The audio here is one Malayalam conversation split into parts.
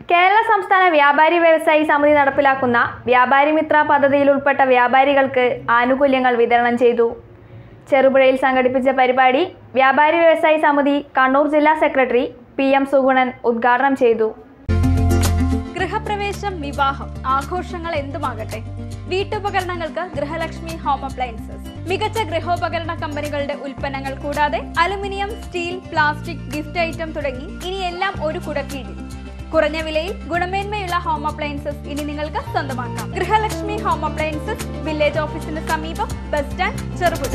കേരള സംസ്ഥാന വ്യാപാരി വ്യവസായി സമിതി നടപ്പിലാക്കുന്ന വ്യാപാരി മിത്ര പദ്ധതിയിൽ ഉൾപ്പെട്ട വ്യാപാരികൾക്ക് ആനുകൂല്യങ്ങൾ വിതരണം ചെയ്തു ചെറുപുഴയിൽ സംഘടിപ്പിച്ച പരിപാടി വ്യാപാരി വ്യവസായി സമിതി കണ്ണൂർ ജില്ലാ സെക്രട്ടറി പി എം സുഗുണൻ ഉദ്ഘാടനം ചെയ്തു ഗൃഹപ്രവേശം വിവാഹം ആഘോഷങ്ങൾ എന്തുമാകട്ടെ വീട്ടുപകരണങ്ങൾക്ക് ഗൃഹലക്ഷ്മി ഹോം അപ്ലയൻസസ് മികച്ച ഗൃഹോപകരണ കമ്പനികളുടെ ഉൽപ്പന്നങ്ങൾ കൂടാതെ aluminium steel plastic gift item തുടങ്ങി ഇനി എല്ലാം ഒരു കുടക്കീഴിൽ കുറഞ്ഞ വിലയിൽ ഗുണമേന്മയുള്ള ഹോം അപ്ലയൻസസ് ഇനി നിങ്ങൾക്ക് സ്വന്തമാക്കാം ഗൃഹലക്ഷ്മി ഹോം അപ്ലയൻസസ് വില്ലേജ് ഓഫീസിന് സമീപം ബസ് സ്റ്റാൻഡ് ചെറുപുഴ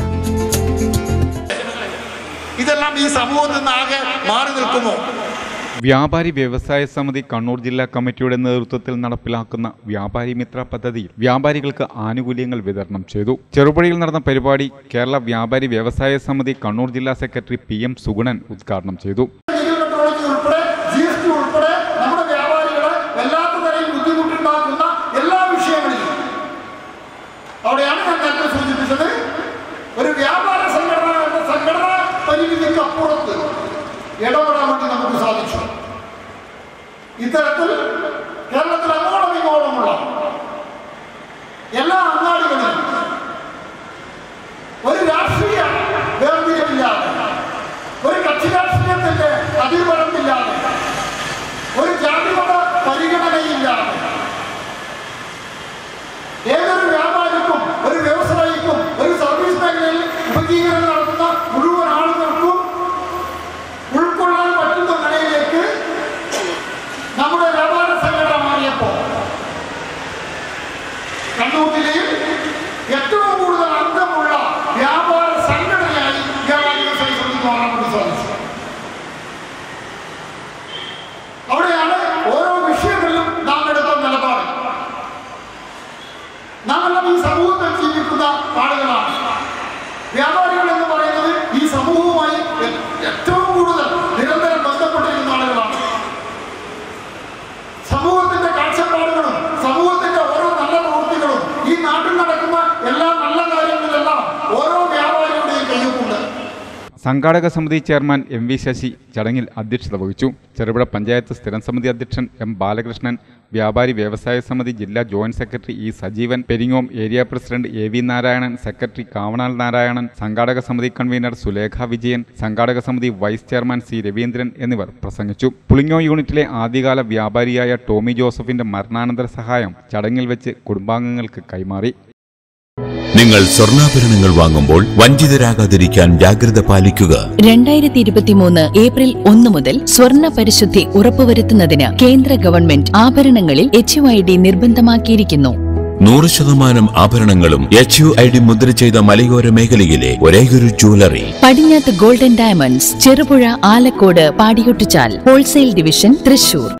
ഇതെല്ലാം ഈ സമൂഹത്തിൽ നിന്ന് ആകെ മാറി നിൽക്കുമോ വ്യാപാരി വ്യവസായ സമിതി കണ്ണൂർ ജില്ലാ കമ്മിറ്റിയുടെ നേതൃത്വത്തിൽ നടപ്പിലാക്കുന്ന വ്യാപാരി മിത്ര പദ്ധതിയിൽ വ്യാപാരികൾക്ക് ആനുകൂല്യങ്ങൾ വിതരണം ചെയ്തു ചെറുപുഴയിൽ നടന്ന പരിപാടി കേരള വ്യാപാരി വ്യവസായ സമിതി കണ്ണൂർ ജില്ലാ സെക്രട്ടറി പി എം സുഗുണൻ ഉദ്ഘാടനം ചെയ്തു ഡീസൽ പെട്രോളിയം ഉൾപ്പെടെ ജി എസ് ടി ഉൾപ്പെടെ നമ്മുടെ വ്യാപാരികളെ വല്ലാത്ത തരയിൽ ബുദ്ധിമുട്ടുണ്ടാക്കുന്ന എല്ലാ വിഷയങ്ങളിലും അവിടെയാണ് ഞാൻ നേരത്തെ സൂചിപ്പിച്ചത് ഒരു വ്യാപാര സംഘടന എന്ന സംഘടനാ പരിമിതിക്ക് അപ്പുറത്ത് ഇടപെടാൻ വേണ്ടി നമുക്ക് സാധിച്ചു ഇത്തരത്തിൽ കേരളത്തിൽ അങ്ങോളം ഇങ്ങോളമുള്ള എല്ലാ അങ്ങാടികളിലും ഒരു രാഷ്ട്രീയ വേർതിരിവില്ലാതെ ഒരു കക്ഷി രാഷ്ട്രീയത്തിന്റെ അതിർവരമ്പില്ലാതെ ഒരു ജാതിമത പരിഗണനയില്ലാതെ ഏതൊരു വ്യാപാരിക്കും ഒരു വ്യവസായിക്കും ഒരു സർവീസ് മേഖലയിൽ ഉപജീവനം നടത്തുന്ന മുഴുവൻ ആളുകൾക്കും ഉൾക്കൊള്ളാൻ പറ്റുന്ന നിലയിലേക്ക് നമ്മുടെ വ്യാപാര സംഘടന മാറിയപ്പോൾ കണ്ണൂർ ജില്ലയിൽ ഏറ്റവും കൂടുതൽ അംഗമുള്ള വ്യാപാര സംഘടനയായി വ്യാപാരി വ്യവസായ സമിതി മാറാൻ വേണ്ടി സാധിച്ചു അവിടെയാണ് ഓരോ വിഷയങ്ങളിലും നാം എടുത്ത നിലപാട് നാം എല്ലാം ഈ സമൂഹത്തിൽ ജീവിക്കുന്ന ആളുകളാണ് വ്യാപാരികൾ എന്ന് പറയുന്നത് ഈ സമൂഹവുമായി ഏ- ഏറ്റവും കൂടുതൽ നിരന്തരം ബന്ധപ്പെട്ടിരിക്കുന്ന ആളുകളാണ് സമൂഹത്തിന്റെ കാഴ്ചപ്പാടുകളും സമൂഹത്തിന്റെ ഓരോ നല്ല പ്രവൃത്തികളും ഈ നാട്ടിൽ നടക്കുന്ന എല്ലാ നല്ല കാര്യങ്ങളിലെല്ലാം ഓരോ വ്യാപാരികളുടെയും കയ്യൊപ്പുണ്ട് സംഘാടക സമിതി ചെയർമാൻ എം വി ശശി ചടങ്ങിൽ അധ്യക്ഷത വഹിച്ചു ചെറുപുഴ പഞ്ചായത്ത് സ്ഥിരം സമിതി അധ്യക്ഷൻ എം ബാലകൃഷ്ണൻ വ്യാപാരി വ്യവസായ സമിതി ജില്ലാ joint secretary E Sajeevan Peringome area president A V Narayanan secretary Kavanal Narayanan സംഘാടക സമിതി കൺവീനർ സുലേഖ വിജയൻ സംഘാടക സമിതി വൈസ് ചെയർമാൻ സി രവീന്ദ്രൻ എന്നിവർ പ്രസംഗിച്ചു പുളിങ്ങോ യൂണിറ്റിലെ ആദ്യകാല വ്യാപാരിയായ ടോമി ജോസഫിന്റെ മരണാനന്തര സഹായം ചടങ്ങിൽ വെച്ച് കുടുംബാംഗങ്ങൾക്ക് കൈമാറി നിങ്ങൾ സ്വർണ്ണാഭരണങ്ങൾ വാങ്ങുമ്പോൾ വഞ്ചിതരാകാതിരിക്കാൻ ജാഗ്രത പാലിക്കുക രണ്ടായിരത്തി ഇരുപത്തിമൂന്ന് ഏപ്രിൽ ഒന്ന് മുതൽ സ്വർണ്ണ പരിശുദ്ധി ഉറപ്പുവരുത്തുന്നതിന് കേന്ദ്ര ഗവൺമെന്റ് ആഭരണങ്ങളിൽ എച്ച് ഐ ഡി നിർബന്ധമാക്കിയിരിക്കുന്നു നൂറ് ശതമാനം ആഭരണങ്ങളും എച്ച് യു ഐ ഡി മുദ്ര ചെയ്ത മലയോര മേഖലയിലെ ഒരേയൊരു jewellery Padinjath golden diamonds Cherupuzha Alakode പാടിയൊട്ടിച്ചാൽ ഹോൾസെയിൽ ഡിവിഷൻ തൃശൂർ